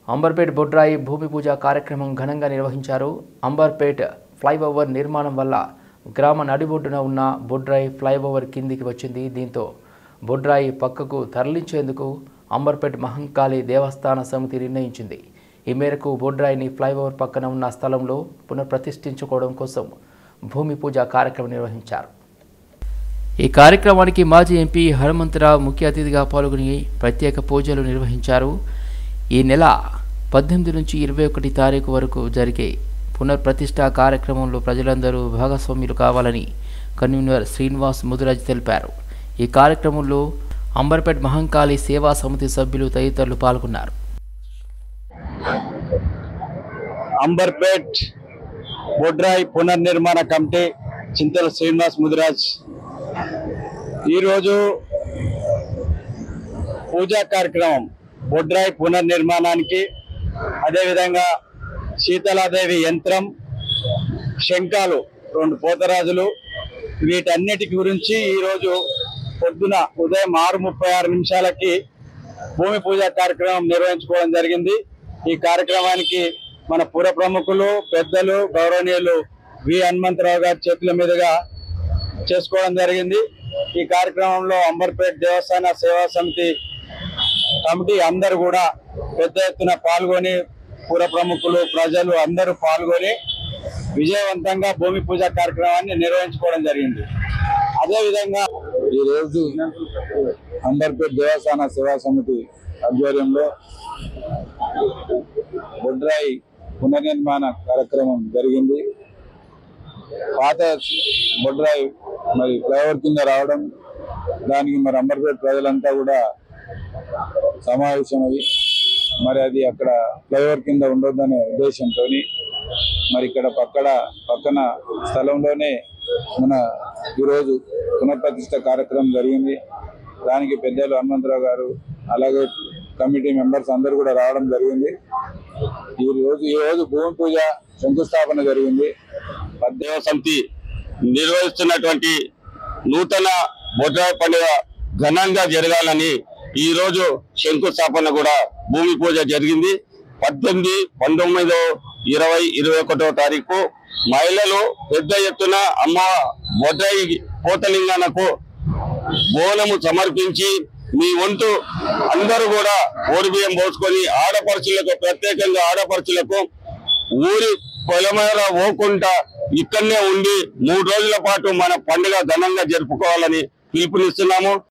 అంబర్పేట్ బొడ్రాయి భూమి పూజ కార్యక్రమం ఘనంగా నిర్వహించారు అంబర్పేట్ ఫ్లైఓవర్ నిర్మాణం వల్ల గ్రామ నడిబొడ్డున ఉన్న బొడ్రాయి ఫ్లైఓవర్ కిందికి వచ్చింది దీంతో బొడ్రాయి పక్కకు తరలించేందుకు అంబర్పేట్ మహంకాళి దేవస్థాన సమితి నిర్ణయించింది ఈ మేరకు బొడ్రాయిని ఫ్లైఓవర్ పక్కన ఉన్న స్థలంలో పునఃప్రతిష్ఠించుకోవడం కోసం భూమి పూజ కార్యక్రమం నిర్వహించారు ఈ కార్యక్రమానికి మాజీ ఎంపీ హనుమంతరావు ముఖ్య అతిథిగా పాల్గొని ప్రత్యేక పూజలు నిర్వహించారు ఈ నెల పద్దెనిమిది నుంచి ఇరవై ఒకటి తారీఖు వరకు జరిగే పునర్ప్రతిష్ఠ కార్యక్రమంలో ప్రజలందరూ భాగస్వామ్యులు కావాలని కన్వీనర్ శ్రీనివాస్ ముదిరాజ్ తెలిపారు ఈ కార్యక్రమంలో అంబర్పేట్ మహంకాళి సేవా సమితి సభ్యులు తదితరులు పాల్గొన్నారు అంబర్పేట్ బొడ్రాయి పునర్నిర్మాణ కమిటీ చింతల శ్రీనివాస్ ముదిరాజ్ ఈరోజు పూజా కార్యక్రమం బొడ్రాయి పునర్నిర్మాణానికి అదేవిధంగా శీతలాదేవి యంత్రం శంఖాలు రెండు పోతరాజులు వీటన్నిటి గురించి ఈరోజు పొద్దున ఉదయం ఆరు ముప్పై ఆరు నిమిషాలకి భూమి పూజ కార్యక్రమం నిర్వహించుకోవడం జరిగింది ఈ కార్యక్రమానికి మన పుర ప్రముఖులు పెద్దలు గౌరవనీయులు వి హనుమంతరావు గారి చేతుల మీదుగా చేసుకోవడం జరిగింది ఈ కార్యక్రమంలో అంబర్పేట్ దేవస్థాన సేవా సమితి కమిటీ అందరూ కూడా పెద్ద ఎత్తున పాల్గొని పుర ప్రముఖులు ప్రజలు అందరూ పాల్గొని విజయవంతంగా భూమి పూజ కార్యక్రమాన్ని నిర్వహించుకోవడం జరిగింది అదేవిధంగా ఈ రోజు అంబర్పేట్ దేవస్థాన సేవా సమితి ఆధ్వర్యంలో బొడ్రాయి పునర్నిర్మాణ కార్యక్రమం జరిగింది పాత బొడ్రాయి మరి ఫ్లైఓవర్ కింద రావడం దానికి మరి అంబర్పేట్ ప్రజలంతా కూడా సమావేశమై మరి అది అక్కడ ఫ్లైఓవర్ కింద ఉండొద్దనే ఉద్దేశంతో మరి ఇక్కడ పక్కన పక్కన స్థలంలోనే మన ఈరోజు పునఃప్రతిష్ఠ కార్యక్రమం జరిగింది దానికి పెద్దలు హనుమంతరావు గారు అలాగే కమిటీ మెంబర్స్ అందరూ కూడా రావడం జరిగింది ఈ రోజు ఈ రోజు భూమి పూజ శంకుస్థాపన జరిగింది దేవ సమితి నిర్వహిస్తున్నటువంటి నూతన బొడ్రాయి పండుగ ఘనంగా జరగాలని ఈ రోజు శంకుస్థాపన కూడా భూమి పూజ జరిగింది పద్దెనిమిది పంతొమ్మిదో ఇరవై ఇరవై ఒకటో తారీఖు మహిళలు పెద్ద ఎత్తున అమ్మ బొడ్రాయి కోతలింగానకు బోనము సమర్పించి మీ వంతు అందరూ కూడా ఓడి బియ్యం పోసుకొని ఆడపడుచులకు ప్రత్యేకంగా ఆడపడుచులకు ఊరి పొలమేర పోకుండా ఇక్కడనే ఉండి మూడు రోజుల పాటు మన పండుగ ఘనంగా జరుపుకోవాలని పిలుపునిస్తున్నాము